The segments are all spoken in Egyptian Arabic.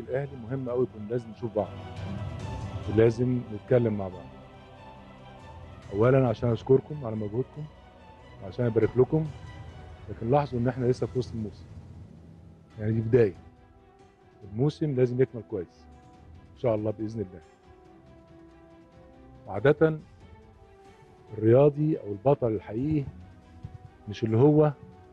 الاهلي مهم قوي يكون لازم نشوف بعض ولازم نتكلم مع بعض اولا عشان اشكركم على مجهودكم وعشان ابارك لكم لكن لاحظوا ان احنا لسه في وسط الموسم يعني دي بدايه الموسم لازم يكمل كويس ان شاء الله باذن الله وعاده الرياضي او البطل الحقيقي مش اللي هو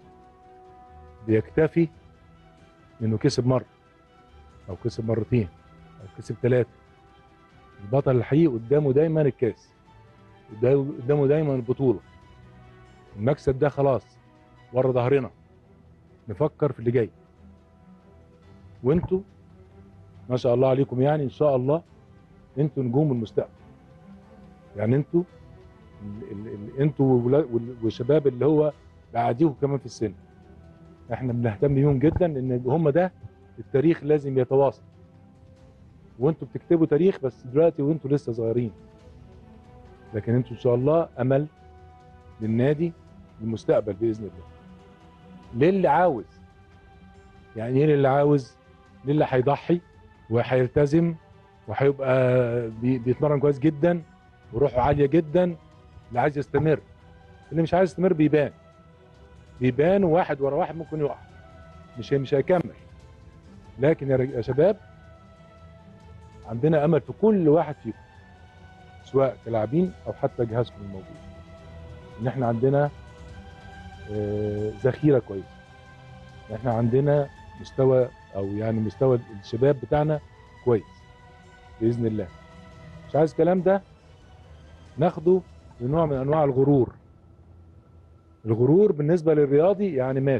بيكتفي انه كسب مره او كسب مرتين او كسب ثلاثه البطل الحقيقي قدامه دايما الكاس قدامه دايما البطوله المكسب ده خلاص ورا ظهرنا نفكر في اللي جاي وانتوا ما شاء الله عليكم يعني ان شاء الله انتوا نجوم المستقبل يعني انتوا ال- ال- ال- انتوا والولا- وال- والشباب اللي هو بعديهم كمان في السن احنا بنهتم بيهم جدا ان هم ده التاريخ لازم يتواصل وانتوا بتكتبوا تاريخ بس دلوقتي وانتوا لسه صغيرين لكن انتوا ان شاء الله امل للنادي للمستقبل باذن الله للي عاوز يعني ايه للي عاوز للي هيضحي وهيلتزم وهيبقى بي- بيتمرن كويس جدا وروحه عاليه جدا اللي عايز يستمر اللي مش عايز يستمر بيبان بيبان واحد ورا واحد ممكن يقع مش مش هيكمل لكن يا رج- يا شباب عندنا امل في كل واحد فيكم سواء كلاعبين او حتى جهازكم الموجود ان احنا عندنا آه، ذخيره كويسه احنا عندنا مستوى او يعني مستوى الشباب بتاعنا كويس باذن الله مش عايز الكلام ده ناخده لنوع من انواع الغرور الغرور بالنسبه للرياضي يعني مات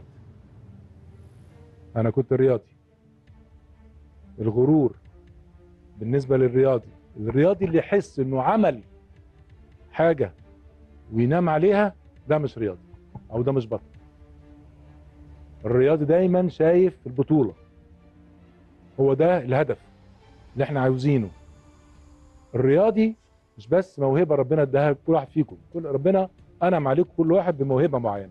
انا كنت رياضي الغرور بالنسبه للرياضي الرياضي اللي يحس انه عمل حاجه وينام عليها ده مش رياضي او ده مش بطل الرياضي دايما شايف البطوله هو ده الهدف اللي احنا عاوزينه الرياضي مش بس موهبه ربنا اداها لكل واحد فيكم كل ربنا انعم عليكم كل واحد بموهبه معينه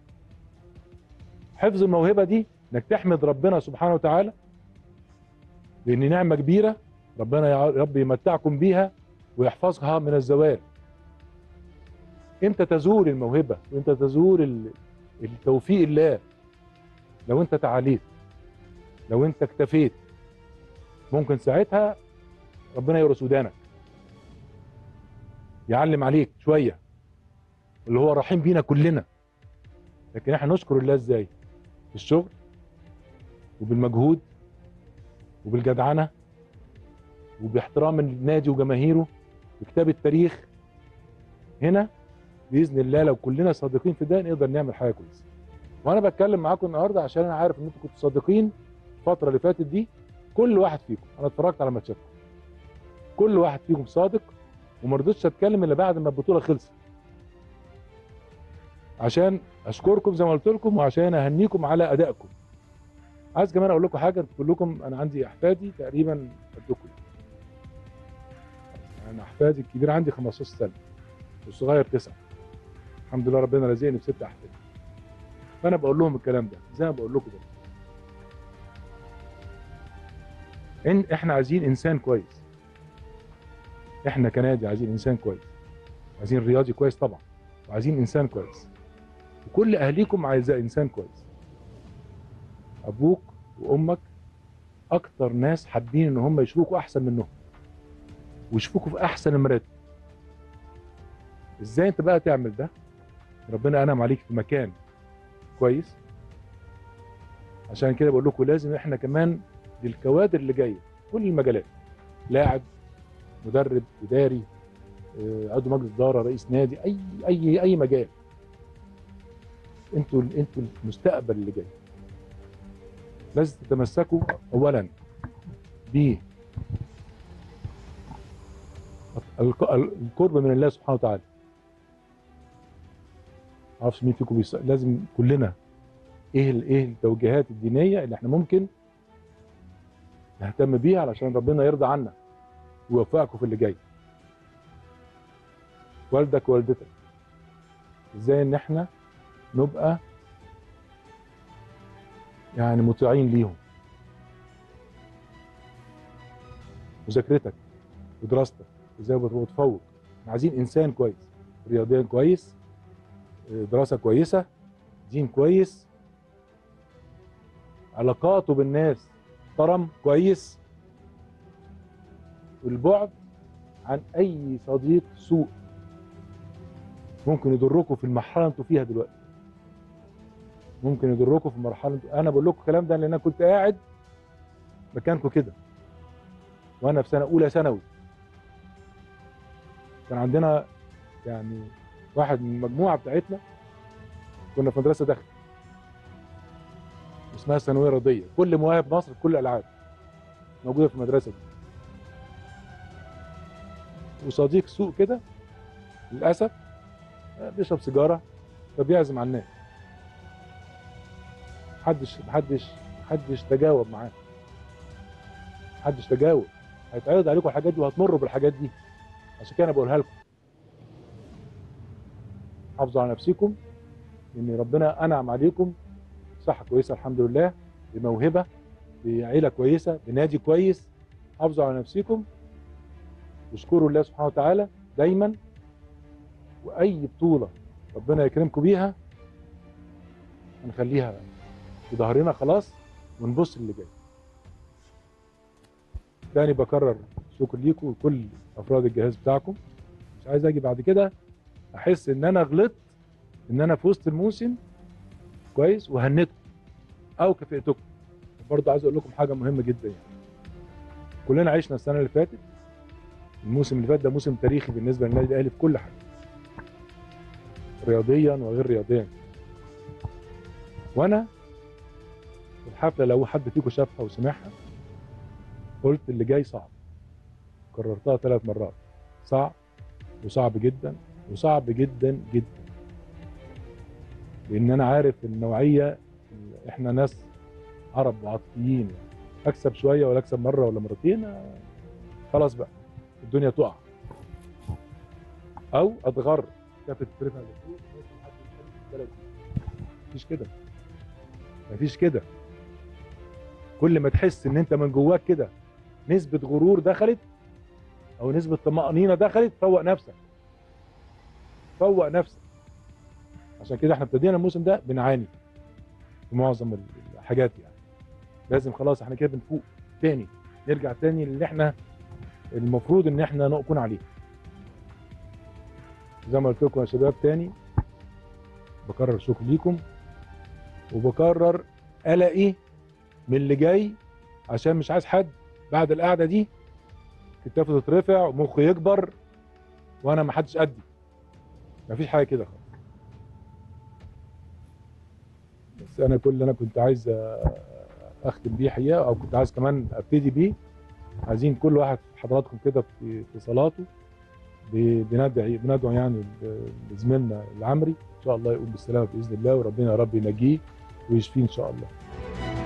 حفظ الموهبه دي انك تحمد ربنا سبحانه وتعالى لان نعمه كبيره ربنا يا رب يمتعكم بيها ويحفظها من الزوال امتى تزول الموهبه وامتى تزول ال- التوفيق الله لو انت تعاليت لو انت اكتفيت ممكن ساعتها ربنا يرس ودانك يعلم عليك شويه اللي هو رحيم بينا كلنا لكن احنا نشكر الله ازاي بالشغل وبالمجهود وبالجدعنه وباحترام النادي وجماهيره وكتاب التاريخ هنا باذن الله لو كلنا صادقين في ده نقدر نعمل حاجه كويسه وانا بتكلم معاكم النهارده عشان انا عارف ان انتوا كنتوا صادقين الفتره اللي فاتت دي كل واحد فيكم انا اتفرجت على ماتشاتكم كل واحد فيكم صادق وما رضيتش اتكلم الا بعد ما البطوله خلصت عشان اشكركم زي ما قلت لكم وعشان اهنيكم على ادائكم عايز كمان اقول لكم حاجه انتوا كلكم انا عندي احفادي تقريبا قدكم انا احفادي الكبير عندي 15 سنه والصغير تسعه الحمد لله ربنا رزقني بست احفاد فانا بقول لهم الكلام ده زي ما بقول لكم ده ان احنا عايزين انسان كويس احنا كنادي عايزين انسان كويس عايزين رياضي كويس طبعا وعايزين انسان كويس وكل اهليكم عايزاه انسان كويس ابوك وامك اكتر ناس حابين ان هم يشوفوكوا احسن منهم ويشوفوكوا في احسن المراتب ازاي انت بقى تعمل ده ربنا انعم عليك في مكان كويس عشان كده بقول لكم لازم احنا كمان للكوادر اللي جايه كل المجالات لاعب مدرب اداري آه، عضو مجلس اداره رئيس نادي اي اي اي مجال انتوا انتوا المستقبل اللي جاي لازم تتمسكوا اولا ب الق- القرب من الله سبحانه وتعالى معرفش مين فيكم بيص... لازم كلنا ايه ال- ايه التوجيهات الدينيه اللي احنا ممكن نهتم بيها علشان ربنا يرضى عنا ويوفقكم في اللي جاي والدك ووالدتك ازاي ان احنا نبقى يعني مطيعين ليهم مذاكرتك ودراستك ازاي بتفوق احنا عايزين انسان كويس رياضيا كويس دراسه كويسه دين كويس علاقاته بالناس محترم كويس والبعد عن اي صديق سوء ممكن يضركم في المرحله اللي انتوا فيها دلوقتي ممكن يضركم في المرحله انتوا انا بقول لكم الكلام ده لان انا كنت قاعد مكانكم كده وانا في سنه اولى ثانوي كان عندنا يعني واحد من المجموعه بتاعتنا كنا في مدرسه داخل اسمها الثانويه الرياضيه كل مواهب مصر في كل الالعاب موجوده في المدرسه دي وصديق سوء كده للاسف بيشرب سيجاره فبيعزم على الناس محدش محدش محدش تجاوب معاه محدش تجاوب هيتعرض عليكم الحاجات دي وهتمروا بالحاجات دي عشان كده انا بقولها لكم حافظوا على نفسكم ان ربنا انعم عليكم صحه كويسه الحمد لله بموهبه بعيله كويسه بنادي كويس حافظوا على نفسكم واشكروا الله سبحانه وتعالى دايما واي بطوله ربنا يكرمكم بيها هنخليها في ظهرنا خلاص ونبص اللي جاي تاني بكرر شكر ليكم وكل افراد الجهاز بتاعكم مش عايز اجي بعد كده احس ان انا غلطت ان انا في وسط الموسم كويس وهنتكم او كافئتكم برضه عايز اقول لكم حاجه مهمه جدا يعني كلنا عشنا السنه اللي فاتت الموسم اللي فات ده موسم تاريخي بالنسبه للنادي الاهلي في كل حاجه رياضيا وغير رياضيا وانا في الحفله لو حد فيكم شافها وسمعها قلت اللي جاي صعب كررتها ثلاث مرات صعب وصعب جدا وصعب جدا جدا لان انا عارف النوعيه احنا ناس عرب وعاطفيين يعني اكسب شويه ولا اكسب مره ولا مرتين خلاص بقى الدنيا تقع او اتغر كافه ترفع لفوق مفيش كده مفيش كده كل ما تحس ان انت من جواك كده نسبه غرور دخلت او نسبه طمانينه دخلت فوق نفسك فوق نفسك عشان كده احنا ابتدينا الموسم ده بنعاني في معظم الحاجات يعني لازم خلاص احنا كده بنفوق تاني نرجع تاني اللي احنا المفروض ان احنا نكون عليه زي ما قلت لكم يا شباب تاني بكرر شكر ليكم وبكرر قلقي من اللي جاي عشان مش عايز حد بعد القعده دي كتافه تترفع ومخه يكبر وانا ما حدش قدي مفيش حاجه كده خالص بس انا كل اللي انا كنت عايز اختم بيه حقيقه او كنت عايز كمان ابتدي بيه عايزين كل واحد حضراتكم كده في في صلاته بندعي بندعو يعني لزميلنا العمري ان شاء الله يقوم بالسلامه باذن الله وربنا يا رب ينجيه ويشفيه ان شاء الله